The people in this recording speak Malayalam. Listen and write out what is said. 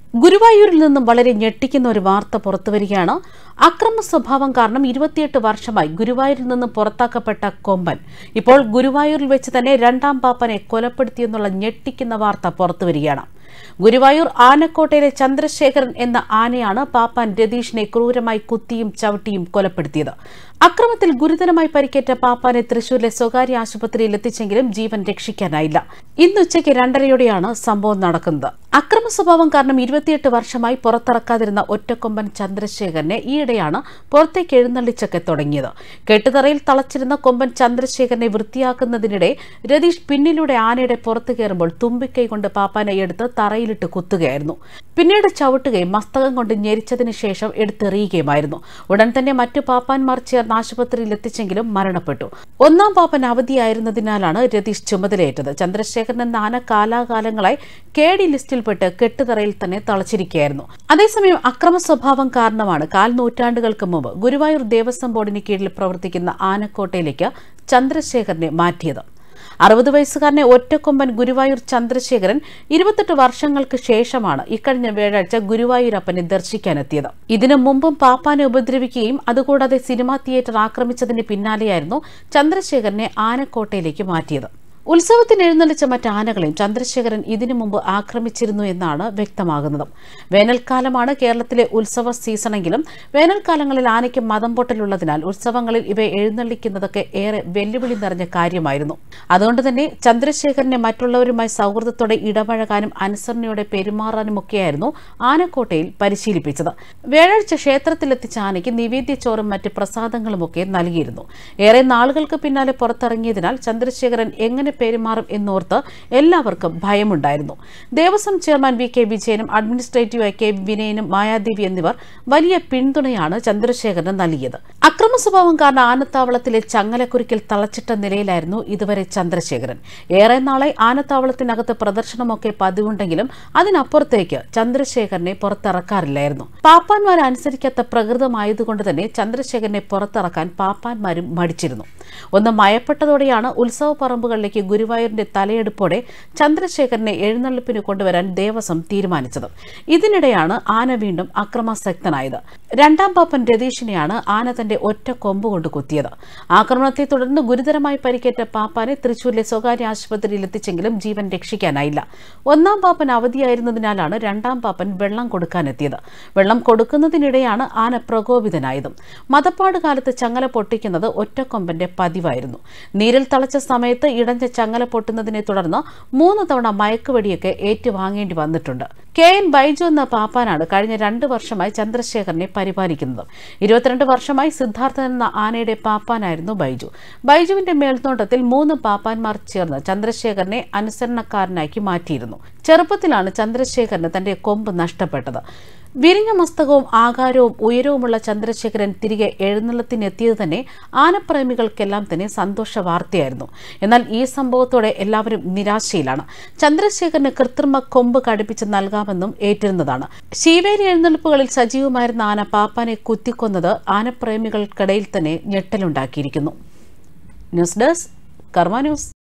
ഗുരുവായൂരിൽ നിന്നും വളരെ ഞെട്ടിക്കുന്ന ഒരു വാർത്ത പുറത്തുവരികയാണ് അക്രമ സ്വഭാവം കാരണം ഇരുപത്തിയെട്ട് വർഷമായി ഗുരുവായൂരിൽ നിന്നും പുറത്താക്കപ്പെട്ട കൊമ്പൻ ഇപ്പോൾ ഗുരുവായൂരിൽ വെച്ച് തന്നെ രണ്ടാം പാപ്പനെ കൊലപ്പെടുത്തിയെന്നുള്ള ഞെട്ടിക്കുന്ന വാർത്ത പുറത്തുവരികയാണ് ഗുരുവായൂർ ആനക്കോട്ടയിലെ ചന്ദ്രശേഖരൻ എന്ന ആനയാണ് പാപ്പാൻ രതീഷിനെ ക്രൂരമായി കുത്തിയും ചവിട്ടിയും കൊലപ്പെടുത്തിയത് അക്രമത്തിൽ ഗുരുതരമായി പരിക്കേറ്റ പാപ്പാനെ തൃശൂരിലെ സ്വകാര്യ ആശുപത്രിയിൽ എത്തിച്ചെങ്കിലും ജീവൻ രക്ഷിക്കാനായില്ല ഇന്ന് ഉച്ചയ്ക്ക് രണ്ടരയോടെയാണ് സംഭവം നടക്കുന്നത് അക്രമ സ്വഭാവം കാരണം ഇരുപത്തിയെട്ട് വർഷമായി പുറത്തിറക്കാതിരുന്ന ഒറ്റക്കൊമ്പൻ ചന്ദ്രശേഖരനെ ഈയിടെയാണ് പുറത്തേക്ക് എഴുന്നള്ളിച്ചൊക്കെ തുടങ്ങിയത് കെട്ടുതറയിൽ തളച്ചിരുന്ന കൊമ്പൻ ചന്ദ്രശേഖരനെ വൃത്തിയാക്കുന്നതിനിടെ രതീഷ് പിന്നിലൂടെ ആനയുടെ പുറത്തു കയറുമ്പോൾ തുമ്പിക്കൈ കൊണ്ട് പാപ്പാനെ എടുത്ത് തറയിലിട്ട് കുത്തുകയായിരുന്നു പിന്നീട് ചവിട്ടുകയും മസ്തകം കൊണ്ട് ഞെരിച്ചതിന് ശേഷം എടുത്തെറിയുകയുമായിരുന്നു ഉടൻ തന്നെ മറ്റു പാപ്പാന്മാർ ചേർന്ന് ആശുപത്രിയിൽ എത്തിച്ചെങ്കിലും മരണപ്പെട്ടു ഒന്നാം പാപ്പൻ അവധിയായിരുന്നതിനാലാണ് രതീഷ് ചുമതലയേറ്റത് ചന്ദ്രശേഖരൻ എന്ന ആന കാലാകാലങ്ങളായി കെ ഡി ലിസ്റ്റിൽപ്പെട്ട് കെട്ടുതറയിൽ തന്നെ തളച്ചിരിക്കുകയായിരുന്നു അതേസമയം അക്രമ സ്വഭാവം കാരണമാണ് കാൽ നൂറ്റാണ്ടുകൾക്ക് മുമ്പ് ഗുരുവായൂർ ദേവസ്വം ബോർഡിന് കീഴിൽ പ്രവർത്തിക്കുന്ന ആനക്കോട്ടയിലേക്ക് ചന്ദ്രശേഖരനെ മാറ്റിയത് അറുപത് വയസ്സുകാരനെ ഒറ്റക്കൊമ്പൻ ഗുരുവായൂർ ചന്ദ്രശേഖരൻ ഇരുപത്തെട്ട് വർഷങ്ങൾക്ക് ശേഷമാണ് ഇക്കഴിഞ്ഞ വ്യാഴാഴ്ച ഗുരുവായൂരപ്പനെ ദർശിക്കാനെത്തിയത് ഇതിനു മുമ്പും പാപ്പാനെ ഉപദ്രവിക്കുകയും അതുകൂടാതെ സിനിമാ തിയേറ്റർ ആക്രമിച്ചതിന് പിന്നാലെയായിരുന്നു ചന്ദ്രശേഖരനെ ആനക്കോട്ടയിലേക്ക് മാറ്റിയത് ഉത്സവത്തിന് എഴുന്നള്ളിച്ച മറ്റ് ആനകളെയും ചന്ദ്രശേഖരൻ ഇതിനു മുമ്പ് ആക്രമിച്ചിരുന്നു എന്നാണ് വ്യക്തമാകുന്നത് വേനൽക്കാലമാണ് കേരളത്തിലെ ഉത്സവ സീസണെങ്കിലും വേനൽക്കാലങ്ങളിൽ ആനയ്ക്ക് മതം പൊട്ടലുള്ളതിനാൽ ഉത്സവങ്ങളിൽ ഇവയെ എഴുന്നള്ളിക്കുന്നതൊക്കെ ഏറെ വെല്ലുവിളി നിറഞ്ഞ കാര്യമായിരുന്നു അതുകൊണ്ട് തന്നെ ചന്ദ്രശേഖരനെ മറ്റുള്ളവരുമായി സൗഹൃദത്തോടെ ഇടപഴകാനും അനുസരണയോടെ പെരുമാറാനുമൊക്കെയായിരുന്നു ആനക്കോട്ടയിൽ പരിശീലിപ്പിച്ചത് വ്യാഴാഴ്ച ക്ഷേത്രത്തിലെത്തിച്ച ആനയ്ക്ക് നിവേദ്യച്ചോറും മറ്റ് പ്രസാദങ്ങളുമൊക്കെ നൽകിയിരുന്നു ഏറെ നാളുകൾക്ക് പിന്നാലെ പുറത്തിറങ്ങിയതിനാൽ ചന്ദ്രശേഖരൻ എങ്ങനെ പെരുമാറും എന്നോർത്ത് എല്ലാവർക്കും ഭയമുണ്ടായിരുന്നു ദേവസ്വം ചെയർമാൻ വി കെ വിജയനും അഡ്മിനിസ്ട്രേറ്റീവ് ഐ കെ വിനയനും മായാദേവി എന്നിവർ വലിയ പിന്തുണയാണ് ചന്ദ്രശേഖരന് നൽകിയത് അക്രമ സ്വഭാവം കാരണം ആനത്താവളത്തിലെ ചങ്ങലക്കുരുക്കിൽ തളച്ചിട്ട നിലയിലായിരുന്നു ഇതുവരെ ചന്ദ്രശേഖരൻ ഏറെ നാളെ ആനത്താവളത്തിനകത്ത് പ്രദർശനമൊക്കെ പതിവുണ്ടെങ്കിലും അതിനപ്പുറത്തേക്ക് ചന്ദ്രശേഖരനെ പുറത്തിറക്കാറില്ലായിരുന്നു പാപ്പാന്മാരെ അനുസരിക്കാത്ത പ്രകൃതമായതുകൊണ്ട് തന്നെ ചന്ദ്രശേഖരനെ പുറത്തിറക്കാൻ പാപ്പാന്മാരും മടിച്ചിരുന്നു ഒന്ന് മയപ്പെട്ടതോടെയാണ് ഉത്സവ പറമ്പുകളിലേക്ക് ഗുരുവായൂരിന്റെ തലയെടുപ്പോടെ ചന്ദ്രശേഖരനെ എഴുന്നള്ളിപ്പിന് കൊണ്ടുവരാൻ ദേവസ്വം തീരുമാനിച്ചത് ഇതിനിടെയാണ് ആന വീണ്ടും അക്രമാസക്തനായത് രണ്ടാം പാപ്പൻ രതീഷിനെയാണ് ആന തന്റെ ഒറ്റ കൊമ്പ് കൊണ്ട് കുത്തിയത് ആക്രമണത്തെ തുടർന്ന് ഗുരുതരമായി പരിക്കേറ്റ പാപ്പാനെ തൃശൂരിലെ സ്വകാര്യ ആശുപത്രിയിൽ എത്തിച്ചെങ്കിലും ജീവൻ രക്ഷിക്കാനായില്ല ഒന്നാം പാപ്പൻ അവധിയായിരുന്നതിനാലാണ് രണ്ടാം പാപ്പൻ വെള്ളം കൊടുക്കാനെത്തിയത് വെള്ളം കൊടുക്കുന്നതിനിടെയാണ് ആന പ്രകോപിതനായതും മതപ്പാട് കാലത്ത് ചങ്ങല പൊട്ടിക്കുന്നത് ഒറ്റക്കൊമ്പന്റെ പതിവായിരുന്നു നീരിൽ തളച്ച സമയത്ത് ഇടഞ്ഞ ചങ്ങല പൊട്ടുന്നതിനെ തുടർന്ന് മൂന്ന് തവണ മയക്കുവെടിയൊക്കെ ഏറ്റുവാങ്ങേണ്ടി വന്നിട്ടുണ്ട് കെ എൻ ബൈജു എന്ന പാപ്പാനാണ് കഴിഞ്ഞ രണ്ട് വർഷമായി ചന്ദ്രശേഖരനെ പരിപാലിക്കുന്നത് ഇരുപത്തിരണ്ട് വർഷമായി സിദ്ധാർത്ഥൻ എന്ന ആനയുടെ പാപ്പാനായിരുന്നു ബൈജു ബൈജുവിന്റെ മേൽനോട്ടത്തിൽ മൂന്ന് പാപ്പാന്മാർ ചേർന്ന് ചന്ദ്രശേഖരനെ അനുസരണക്കാരനാക്കി മാറ്റിയിരുന്നു ചെറുപ്പത്തിലാണ് ചന്ദ്രശേഖരന് തന്റെ കൊമ്പ് നഷ്ടപ്പെട്ടത് വിരിഞ്ഞ മസ്തകവും ആകാരവും ഉയരവുമുള്ള ചന്ദ്രശേഖരൻ തിരികെ എഴുന്നള്ളത്തിനെത്തിയത് തന്നെ ആനപ്രേമികൾക്കെല്ലാം തന്നെ സന്തോഷ വാർത്തയായിരുന്നു എന്നാൽ ഈ സംഭവത്തോടെ എല്ലാവരും നിരാശയിലാണ് ചന്ദ്രശേഖരന് കൃത്രിമ കൊമ്പ് കടുപ്പിച്ച് നൽകാമെന്നും ഏറ്റിരുന്നതാണ് ശീവേലി എഴുന്നള്ളിപ്പുകളിൽ സജീവമായിരുന്ന ആന പാപ്പാനെ കുത്തിക്കൊന്നത് ആനപ്രേമികൾക്കിടയിൽ തന്നെ ഞെട്ടലുണ്ടാക്കിയിരിക്കുന്നു ന്യൂസ് ഡെസ്ക് കർമ്മ ന്യൂസ്